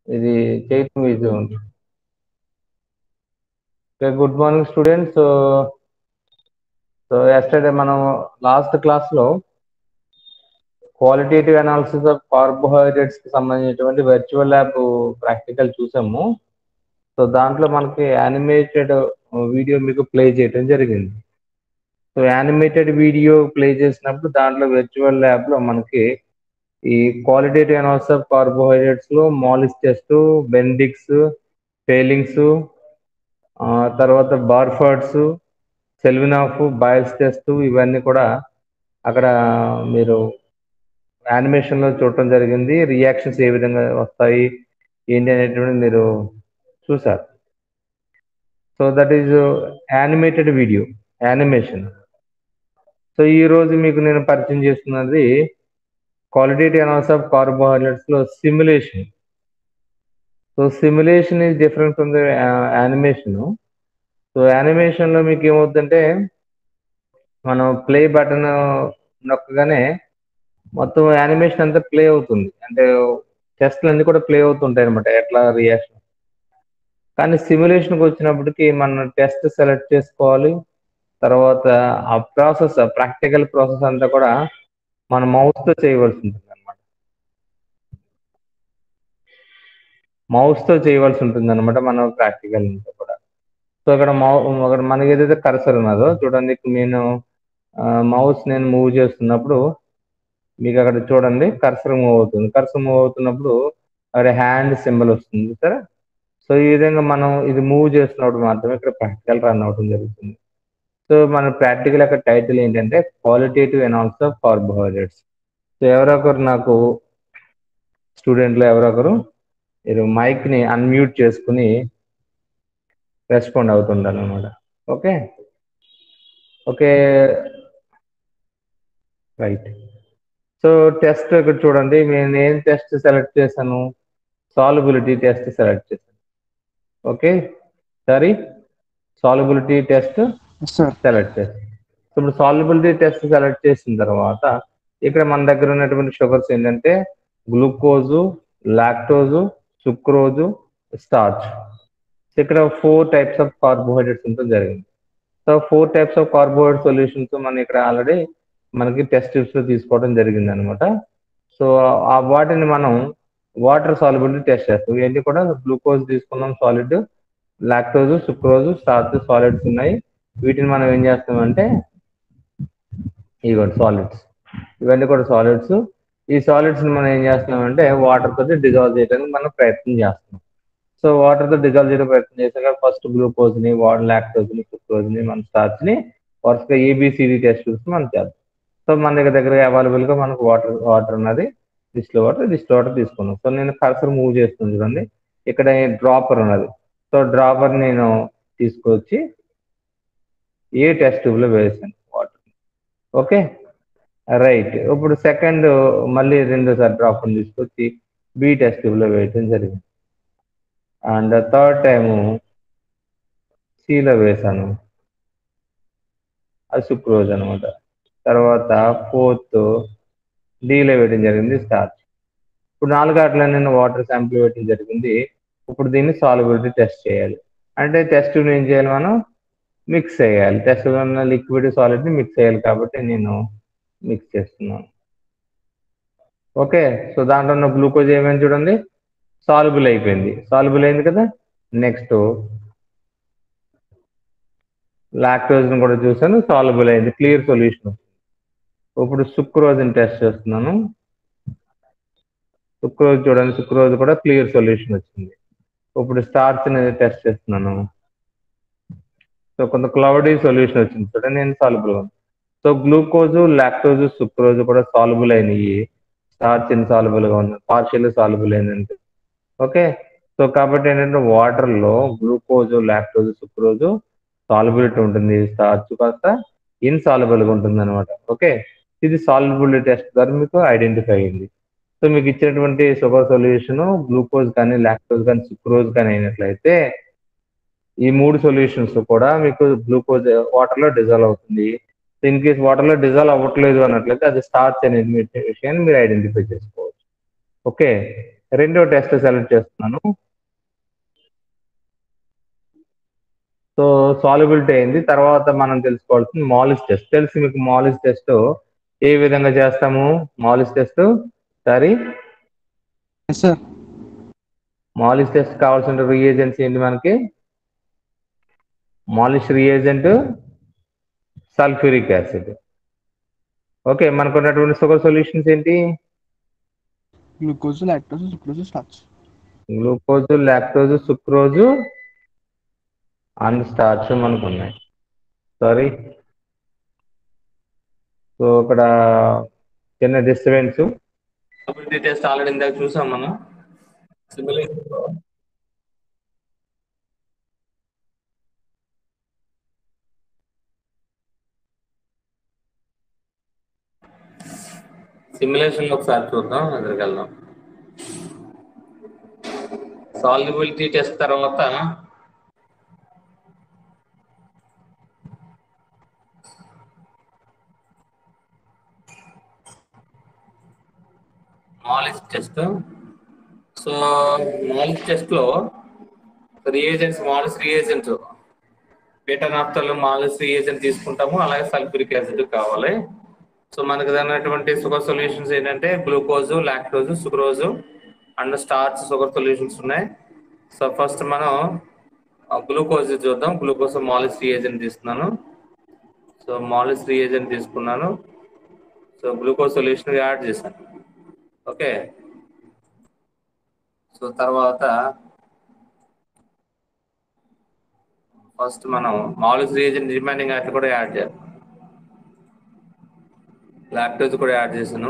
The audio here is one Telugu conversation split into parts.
ఇది చేయటం ఈజీ ఉంది okay good morning students so yesterday మనం లాస్ట్ క్లాస్లో క్వాలిటేటివ్ అనాలిసిస్ ఆఫ్ కార్బోహైడ్రేట్స్ కి సంబంధించినటువంటి వర్చువల్ ల్యాబ్ ప్రాక్టికల్ చూసాము సో దాంట్లో మనకి యానిమేటెడ్ వీడియో మీకు ప్లే చేయడం జరిగింది సో యానిమేటెడ్ వీడియో ప్లే చేసినప్పుడు దాంట్లో వర్చువల్ ల్యాబ్ లో మనకి ఈ క్వాలిటేటివ్ అనాలిసిస్ ఆఫ్ కార్బోహైడ్రేట్స్ లో మాలిస్ టెస్ట్ బెండిక్స్ ఫెయిలింగ్స్ తర్వాత బార్ఫర్డ్స్ సెల్వినాఫ్ బాయిల్స్ టెస్ట్ ఇవన్నీ కూడా అక్కడ మీరు యానిమేషన్ లో చూడటం జరిగింది రియాక్షన్స్ ఏ విధంగా వస్తాయి ఏంటి అనేటువంటి మీరు చూసారు so that is animated video animation so ఈ రోజు మీకు నేను పరిచయం చేస్తున్నది క్వాలిటేటివ్ అనాలిసిస్ ఆఫ్ కార్బోహైడ్రేట్స్ లో simulation so simulation is different from the animation so animation లో మీకు ఏమవుతుందంటే మనం ప్లే బటన్ నొక్కగానే మొత్తం యానిమేషన్ అంతా ప్లే అవుతుంది అంటే టెస్ట్లు అన్ని కూడా ప్లే అవుతుంటాయి అనమాట ఎట్లా రియాక్షన్ కానీ సిమ్యులేషన్కి వచ్చినప్పటికి మనం టెస్ట్ సెలెక్ట్ చేసుకోవాలి తర్వాత ఆ ప్రాసెస్ ప్రాక్టికల్ ప్రాసెస్ అంతా కూడా మన మౌస్తో చేయవలసి ఉంటుంది అనమాట మౌస్తో చేయవలసి ఉంటుంది అనమాట మన ప్రాక్టికల్ అంతా కూడా సో అక్కడ మౌ అక్కడ మనకి ఏదైతే కర్సర్ ఉన్నదో చూడండి నేను మౌస్ నేను మూవ్ చేస్తున్నప్పుడు మీకు అక్కడ చూడండి కర్సర్ మూవ్ అవుతుంది కర్సర్ మూవ్ అవుతున్నప్పుడు అక్కడ హ్యాండ్ సింబల్ వస్తుంది సరే సో ఈ విధంగా మనం ఇది మూవ్ చేస్తున్నప్పుడు మాత్రమే ఇక్కడ ప్రాక్టికల్ రన్ అవడం జరుగుతుంది సో మన ప్రాక్టికల్ యొక్క టైటిల్ ఏంటంటే qualitative analysis of carbohydrates so ఎవరొకరు నాకు స్టూడెంట్లో ఎవరొకరు మీరు మైక్ని అన్మ్యూట్ చేసుకుని రెస్పాండ్ అవుతుండాలి అనమాట okay okay right so test ఇక్కడ చూడండి నేను ఏం టెస్ట్ సెలెక్ట్ చేశాను సాల్యుబిలిటీ టెస్ట్ సెలెక్ట్ చేశాను ఓకే సరే సాల్యుబిలిటీ టెస్ట్ సెలెక్ట్ చేస్తాను ఇప్పుడు సాల్యుబిలిటీ టెస్ట్ సెలెక్ట్ చేసిన తర్వాత ఇక్కడ మన దగ్గర ఉన్నటువంటి షుగర్స్ ఏంటంటే గ్లూకోజు లాక్టోజు సుక్రోజు స్టార్చ్ ఇక్కడ ఫోర్ టైప్స్ ఆఫ్ కార్బోహైడ్రేట్స్ ఉంటుంది జరిగింది so four types of carbohydrate solutions మనం ఇక్కడ ఆల్రెడీ మనకి టెస్ట్ లో తీసుకోవడం జరిగింది అనమాట సో ఆ వాటిని మనం వాటర్ సాల్యుబిలిటీ టెస్ట్ చేస్తాం ఇవన్నీ కూడా గ్లూకోజ్ తీసుకున్నాం solid lactose sucrose starch solids ఉన్నాయి వీటిని మనం ఏం చేస్తామంటే ఇవ్వండి సాలిడ్స్ ఇవన్నీ కూడా సాలిడ్స్ ఈ సాలిడ్స్ మనం ఏం చేస్తున్నామంటే వాటర్ తోటి డిజాల్వ్ చేయడానికి మనం ప్రయత్నం చేస్తున్నాం సో వాటర్ తో డిజాల్వ్ చేయడం ప్రయత్నం చేసాక ఫస్ట్ గ్లూకోజ్ ని వాటర్ లాక్టోజ్ ని సుక్రోజ్ ని మన స్టార్చ్ ని వరుసగా ఏబిసిడి టెస్ట్ మనం చేద్దాం సో మన దగ్గర దగ్గర అవైలబుల్ గా మనకు వాటర్ వాటర్ ఉన్నది డిస్లో వాటర్ డిస్లో వాటర్ తీసుకున్నాం సో నేను కర్సర్ మూవ్ చేస్తుంది చూడండి ఇక్కడ డ్రాపర్ ఉన్నది సో డ్రాపర్ నేను తీసుకొచ్చి ఏ టెస్ట్ ట్యూబ్ లో వేసాను వాటర్ ఓకే రైట్ ఇప్పుడు సెకండ్ మళ్ళీ రెండోసారి డ్రాపర్ తీసుకొచ్చి బి టెస్ట్ ట్యూబ్ లో వేయటం జరిగింది అండ్ థర్డ్ టైము సిలో వేసాను అది సుక్రోజ్ అనమాట తర్వాత ఫోర్త్ డీలో వేయడం జరిగింది స్టార్చ్ ఇప్పుడు నాలుగు అట్లా నేను వాటర్ శాంపుల్ వేయడం జరిగింది ఇప్పుడు దీన్ని సాల్యుబిలిటీ టెస్ట్ చేయాలి అంటే టెస్ట్ ఏం చేయాలి మనం మిక్స్ చేయాలి టెస్ట్ ఉన్న లిక్విడ్ సాలిడ్ని మిక్స్ చేయాలి కాబట్టి నేను మిక్స్ చేస్తున్నాను ఓకే సో దాంట్లో ఉన్న గ్లూకోజ్ ఏమైంది చూడండి సాల్యుబుల్ అయిపోయింది సాల్యుబుల్ అయింది కదా నెక్స్ట్ లాక్టోజ్ని కూడా చూసాను సాల్యుబుల్ అయింది క్లియర్ సొల్యూషన్ ఇప్పుడు సుక్రోజ్ని టెస్ట్ చేస్తున్నాను సుక్రోజ్ చూడండి సుక్రోజ్ కూడా క్లియర్ సొల్యూషన్ వచ్చింది ఇప్పుడు స్టార్చ్ అనేది టెస్ట్ చేస్తున్నాను సో కొంత క్లౌడీ సొల్యూషన్ వచ్చింది చూడండి నేను సాల్యుబుల్ ఉంది సో గ్లూకోజ్ లాక్టోజ్ సుక్రోజ్ కూడా సాల్యుబుల్ అయినాయి స్టార్చ్ ఇన్సాల్యుబుల్ గా ఉంది పార్షియల్ సాల్యుబుల్ అయిందంటే ఓకే సో కాబట్టి ఏంటంటే వాటర్ లో గ్లూకోజ్ లాక్టోజ్ సుక్రోజ్ సాల్యుబిలిటీ ఉంటుంది స్టార్చ్ కాస్త ఇన్సాల్యుబుల్ గా ఉంటుంది అనమాట ఓకే ఇది సాల్యుబిలిటీ టెస్ట్ ద్వారా మీకు ఐడెంటిఫై అయింది సో మీకు ఇచ్చినటువంటి షుగర్ సొల్యూషన్ గ్లూకోజ్ కానీ లాక్టోజ్ కానీ సుక్రోజ్ కానీ అయినట్లయితే ఈ మూడు సొల్యూషన్స్ కూడా మీకు గ్లూకోజ్ వాటర్ లో డిజాల్వ్ అవుతుంది ఇన్ కేస్ వాటర్ లో డిజాల్వ్ అవ్వట్లేదు అన్నట్లయితే అది స్టార్చ్ అనేది విషయాన్ని మీరు ఐడెంటిఫై చేసుకోవచ్చు ఓకే రెండో టెస్ట్ సెలెక్ట్ చేస్తున్నాను సో సాల్యుబిలిటీ అయింది తర్వాత మనం తెలుసుకోవాల్సింది మాలిస్ టెస్ట్ తెలుసు మీకు మాలిస్ టెస్ట్ ఏ విధంగా చేస్తాము Molisch test sorry yes sir Molisch test కావాల్సిన రియేజెంట్స్ ఏంటి మనకి Molisch reagent sulphuric acid okay మనకు ఉన్నటువంటి షుగర్ సొల్యూషన్స్ ఏంటి glucose lactose sucrose starch glucose lactose sucrose and starch మనకు ఉన్నాయి సారీ సో ఇక్కడ చిన్న డిస్టర్బెన్స్ టెస్ట్ ఆల్రెడీ ఇందాక చూసాం మనం సిమ్యులేషన్ సిమ్యులేషన్ లో ఒకసారి చూద్దాం ఎదురుకి వెళ్దాం సాల్యుబిలిటీ టెస్ట్ తర్వాత Molisch test so Molisch test లో reagents Molisch reagent beta naphthol Molisch reagent తీసుకుంటాము అలాగే సల్ఫ్యూరిక్ యాసిడ్ కావాలి సో మనకు దానటువంటి షుగర్ సొల్యూషన్స్ ఏంటంటే glucose lactose sucrose and starch sugar solutions ఉన్నాయి సో ఫస్ట్ మనం గ్లూకోజ్ చూద్దాం గ్లూకోజ్ మాలిష్ రియేజెంట్ తీసుకున్నాను సో మాలిష్ రియేజెంట్ తీసుకున్నాను సో గ్లూకోజ్ సొల్యూషన్ యాడ్ చేశాను ఓకే సో తర్వాత ఫస్ట్ మనం మాలిస్ రీజన్ రిమైనింగ్ అట్లా కూడా యాడ్ చేయాలి లాక్టోజ్ కూడా యాడ్ చేశాను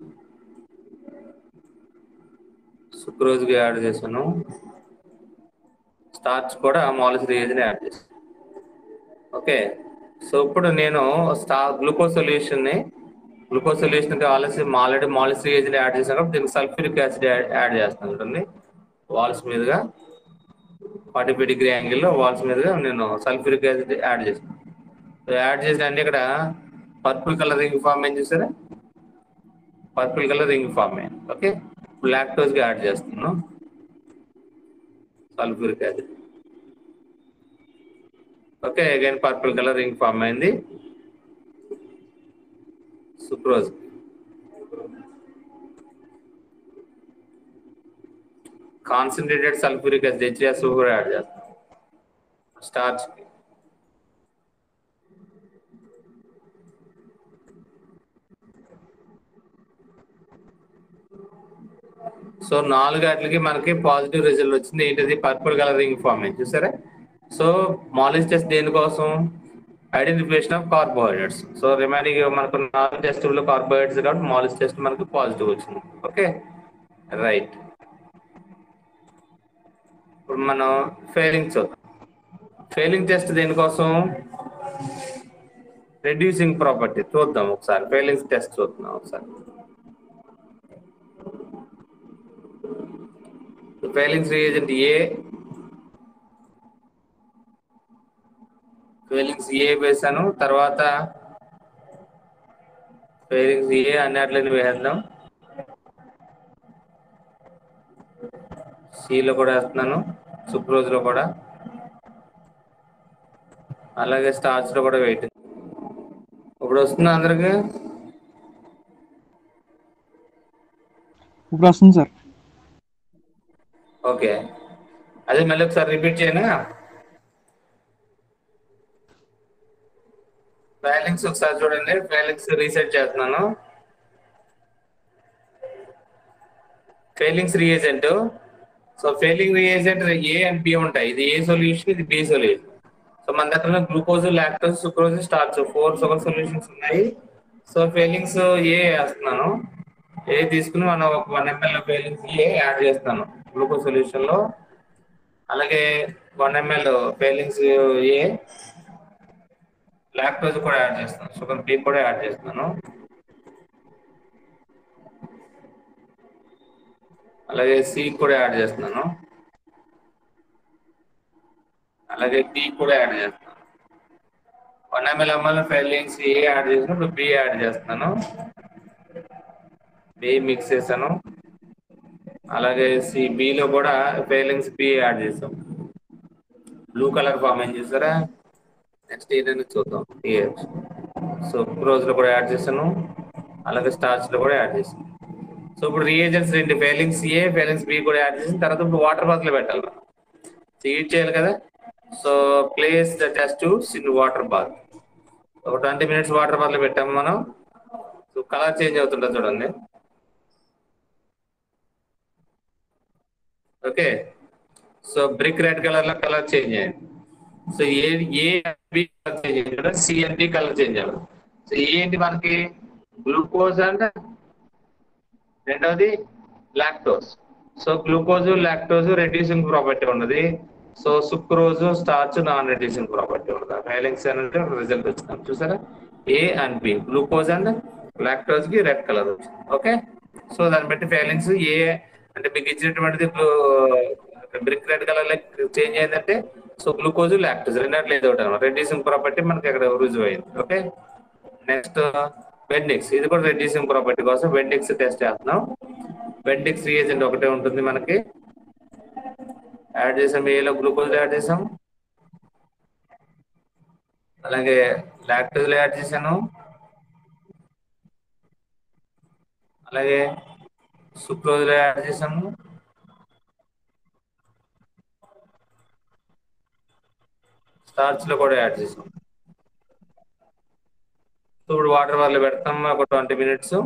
సుక్రోజ్ యాడ్ చేశాను స్టార్చ్ కూడా మాలిస్ రీజన్ యాడ్ చేశాను ఓకే సో ఇప్పుడు నేను స్టా గ్లూకోజ్ సొల్యూషన్ని గ్లూకోజ్ సొల్యూషన్ కావాల్సి ఆల్రెడీ మాలిస్ రియేజెంట్ యాడ్ చేసాను కాబట్టి దీనికి సల్ఫ్యూరిక్ యాసిడ్ యాడ్ చేస్తాను చూడండి వాల్స్ మీదుగా ఫార్టీ ఫైవ్ డిగ్రీ యాంగిల్లో వాల్స్ మీదుగా నేను సల్ఫ్యూరిక్ యాసిడ్ యాడ్ చేసాను సో యాడ్ చేసిన అంటే ఇక్కడ పర్పుల్ కలర్ రింగ్ ఫామ్ ఏం చూసారా పర్పుల్ కలర్ రింగ్ ఫామ్ అయింది ఓకే ఇప్పుడు లాక్టోజ్గా యాడ్ చేస్తున్నాను sulphuric acid okay again purple colour ring form అయింది sucrose concentrated sulphuric acid H S కూడా యాడ్ చేస్తాం స్టార్చ్ సో నాలుగు వాటికి మనకి పాజిటివ్ రిజల్ట్ వచ్చింది ఏంటిది పర్పుల్ కలర్ రింగ్ ఫామ్ అయింది చూసారా సో మాలిష్ టెస్ట్ దేనికోసం identification of carbohydrates so remaining మనకు నాలుగు టెస్టులు కార్బోహైడ్రేట్స్ కాబట్టి మాలిష్ టెస్ట్ మనకు పాజిటివ్ వచ్చింది ఓకే రైట్ ఇప్పుడు మనం ఫెయిలింగ్ చూద్దాం ఫెయిలింగ్ టెస్ట్ దేనికోసం రెడ్యూసింగ్ ప్రాపర్టీ చూద్దాం ఒకసారి ఫెయిలింగ్ టెస్ట్ చూద్దాం ఒకసారి Fehling's reagent A Fehling's A వేసాను తర్వాత ఫెయిలింగ్స్ ఏ అన్నట్లని వేద్దాం సిలో కూడా వేస్తున్నాను సుక్రోజ్ లో కూడా అలాగే స్టార్చ్ లో కూడా వెయిట్ ఇప్పుడు వస్తుంది అందరికి ఇప్పుడు వస్తుంది సార్ ఓకే అదే మళ్ళీ ఒకసారి రిపీట్ చేయనా ఫైలింగ్స్ ఒకసారి చూడండి ఫైలింగ్స్ రీసెట్ చేస్తున్నాను Fehling's reagent so Fehling reagent A and B ఉంటాయి ఇది ఏ సొల్యూషన్ ఇది బి సొల్యూషన్ సో మన దగ్గర glucose lactose sucrose starch four sugar solutions ఉన్నాయి సో ఫెయిలింగ్స్ ఏ వేస్తున్నాను ఏ తీసుకుని మనం ఒక one ml Fehling's A add చేస్తాను గ్లూకోజ్ సొల్యూషన్ లో అలాగే one ml Fehling's A lactose కూడా యాడ్ చేస్తాను షుగర్ బి కూడా యాడ్ చేస్తున్నాను అలాగే సి కూడా యాడ్ చేస్తున్నాను అలాగే బి కూడా యాడ్ చేస్తున్నాను one ml ml Fehling's A add చేసినప్పుడు బి యాడ్ చేస్తున్నాను బి మిక్స్ చేశాను అలాగే సి బిలో కూడా ఫేలింగ్స్ బి యాడ్ చేసాం బ్లూ కలర్ ఫామ్ ఏం చేస్తారా నెక్స్ట్ ఏంటని చూద్దాం టీహెచ్ సో రోజులో కూడా యాడ్ చేశాను అలాగే స్టార్చ్ లో కూడా యాడ్ చేశాను సో ఇప్పుడు రియేజెంట్స్ రెండు ఫెయిలింగ్స్ ఏ ఫెయిలింగ్స్ బి కూడా యాడ్ చేసిన తర్వాత ఇప్పుడు వాటర్ బాత్ లో పెట్టాలి మనం హీట్ చేయాలి కదా so place the test tubes in water bath ఒక ట్వంటీ మినిట్స్ వాటర్ బాత్ లో పెట్టాము మనం సో కలర్ చేంజ్ అవుతుంటుంది చూడండి okay so brick red colour లో కలర్ చేంజ్ అయ్యింది so A A B colour change అయ్యింది కదా C and D colour change అవ్వదు సో ఏంటి మనకి గ్లూకోజ్ అండ్ రెండవది lactose so glucose lactose reducing property ఉన్నది so sucrose starch non reducing property ఉన్నది ఫైలింగ్స్ అనేది రిజల్ట్ వచ్చింది చూసారా A and B glucose and lactose కి రెడ్ కలర్ వచ్చింది ఓకే సో దాన్ని బట్టి ఫైలింగ్స్ ఏ అంటే మీకు ఇచ్చినటువంటిది బ్రిక్ రెడ్ కలర్ చేంజ్ అయిందంటే సో గ్లూకోజ్ లాక్టోజ్ రెండట్లు ఏదో ఒకటి అనమాట రెడ్యూసింగ్ ప్రాపర్టీ మనకి అక్కడ రుజువు అయింది ఓకే నెక్స్ట్ వెండిక్స్ ఇది కూడా రెడ్యూసింగ్ ప్రాపర్టీ కోసం వెండిక్స్ టెస్ట్ చేస్తున్నాం వెండిక్స్ రియేజెంట్ ఒకటే ఉంటుంది మనకి యాడ్ చేసాం ఏలో గ్లూకోజ్ యాడ్ చేసాం అలాగే లాక్టోజ్ లో యాడ్ చేశాను అలాగే సుక్రోజ్ లో యాడ్ చేసాము స్టార్చ్ లో కూడా యాడ్ చేసాం సో ఇప్పుడు వాటర్ వాళ్ళు పెడతాం ఒక ట్వంటీ మినిట్స్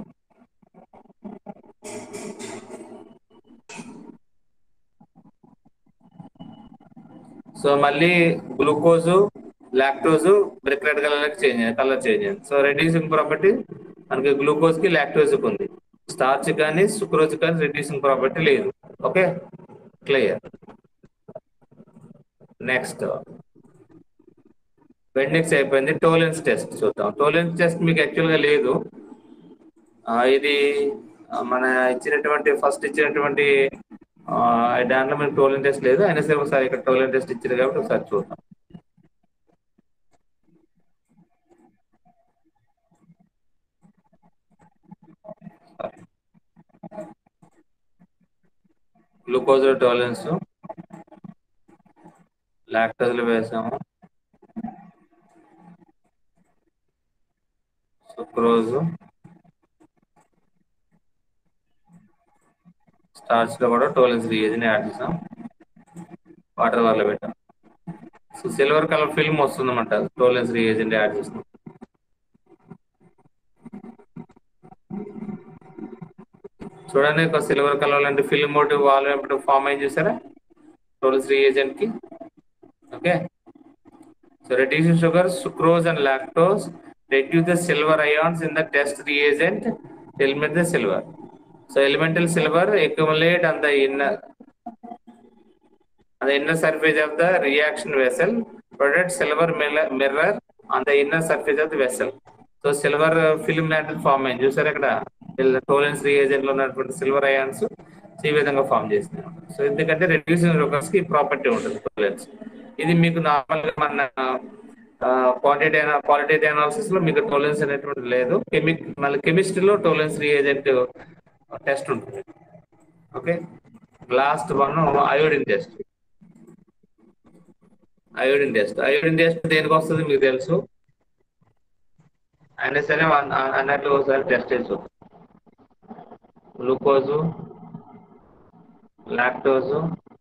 సో మళ్ళీ glucose lactose brick red colour change colour change అయింది సో రెడ్యూసింగ్ ప్రాపర్టీ మనకి గ్లూకోజ్ కి లాక్టోజ్ కి ఉంది స్టార్చ్ కానీ సుక్రోజ్ కానీ రెడ్యూసింగ్ ప్రాపర్టీ లేదు ఓకే క్లియర్ నెక్స్ట్ వెండిక్స్ అయిపోయింది టోలెన్స్ టెస్ట్ చూద్దాం టోలెన్స్ టెస్ట్ మీకు యాక్చువల్గా లేదు ఆ, ఇది ఆ, మన ఇచ్చినటువంటి ఫస్ట్ ఇచ్చినటువంటి ఆ, దాంట్లో మనకి టోలెన్ టెస్ట్ లేదు అయినా సరే ఒకసారి ఇక్కడ టోలెన్ టెస్ట్ ఇచ్చింది కాబట్టి ఒకసారి చూద్దాం గ్లూకోజ్ టాలరెన్స్ లాక్టోజ్లో వేసాము సుక్రోజ్ స్టార్చ్ లో కూడా టోలెన్స్ రియేజన్ యాడ్ చేసాం వాటర్ వార్లో పెట్టాం సో సిల్వర్ కలర్ ఫిల్మ్ వస్తుందన్నమాట టోలెన్స్ రియేజెంట్ యాడ్ చేస్తాం చూడండి ఒక సిల్వర్ కలర్ లాంటి ఫిల్మ్ ఒకటి వాల్ వెంబడి ఫామ్ అయింది చూసారా టోలెన్స్ రియేజెంట్ కి okay so reducing sugar, sucrose and lactose reduce the silver ions in the test reagent, eliminate the silver. So elemental silver accumulate on the inner on the inner surface of the reaction vessel, product silver mirror mirror on the inner surface of the vessel. So silver film లాంటిది ఫామ్ అయింది చూసారు ఇక్కడ టోలెన్స్ రియేజెంట్ లో ఉన్నటువంటి సిల్వర్ అయాన్స్ ఈ విధంగా ఫామ్ చేస్తుంది సో ఎందుకంటే రెడ్యూసింగ్ రుకర్స్ కి ప్రాపర్టీ ఉంటుంది టోలెన్స్ ఇది మీకు నార్మల్ గా మన క్వాంటిటీ క్వాలిటీ అనాలిసిస్ లో మీకు టోలెన్స్ అనేటువంటి లేదు కెమిక్ మళ్ళీ కెమిస్ట్రీలో టోలెన్స్ రియేజెంట్ టెస్ట్ ఉంటుంది okay last one iodine test iodine test iodine test దేనికి వస్తుంది మీకు తెలుసు అయినా సరే అన్న- అన్నట్లు ఒకసారి టెస్ట్ చేసి చూద్దాం. గ్లూకోజు లాక్టోజు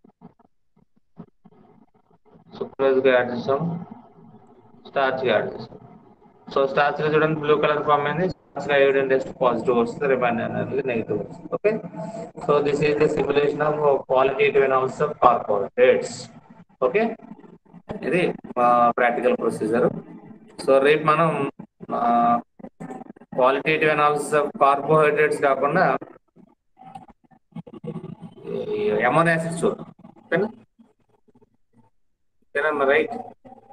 సుక్రోజ్ గా యాడ్ చేసాం స్టార్చ్ గా యాడ్ చేసాం సో స్టార్చ్ లో చూడండి బ్లూ కలర్ ఫామ్ అయింది స్టార్చ్ లో అయోడిన్ టెస్ట్ పాజిటివ్ వస్తుంది రిమైండర్ అనేది నెగిటివ్ వస్తుంది okay so this is the simulation of qualitative analysis of carbohydrates okay ఇది ప్రాక్టికల్ ప్రొసీజర్ సో రేపు మనం క్వాలిటేటివ్ అనాలిసిస్ ఆఫ్ కార్బోహైడ్రేట్స్ కాకుండా ఎమోన్ యాసిడ్స్ చూద్దాం ఓకేనా ఓకేనా రైట్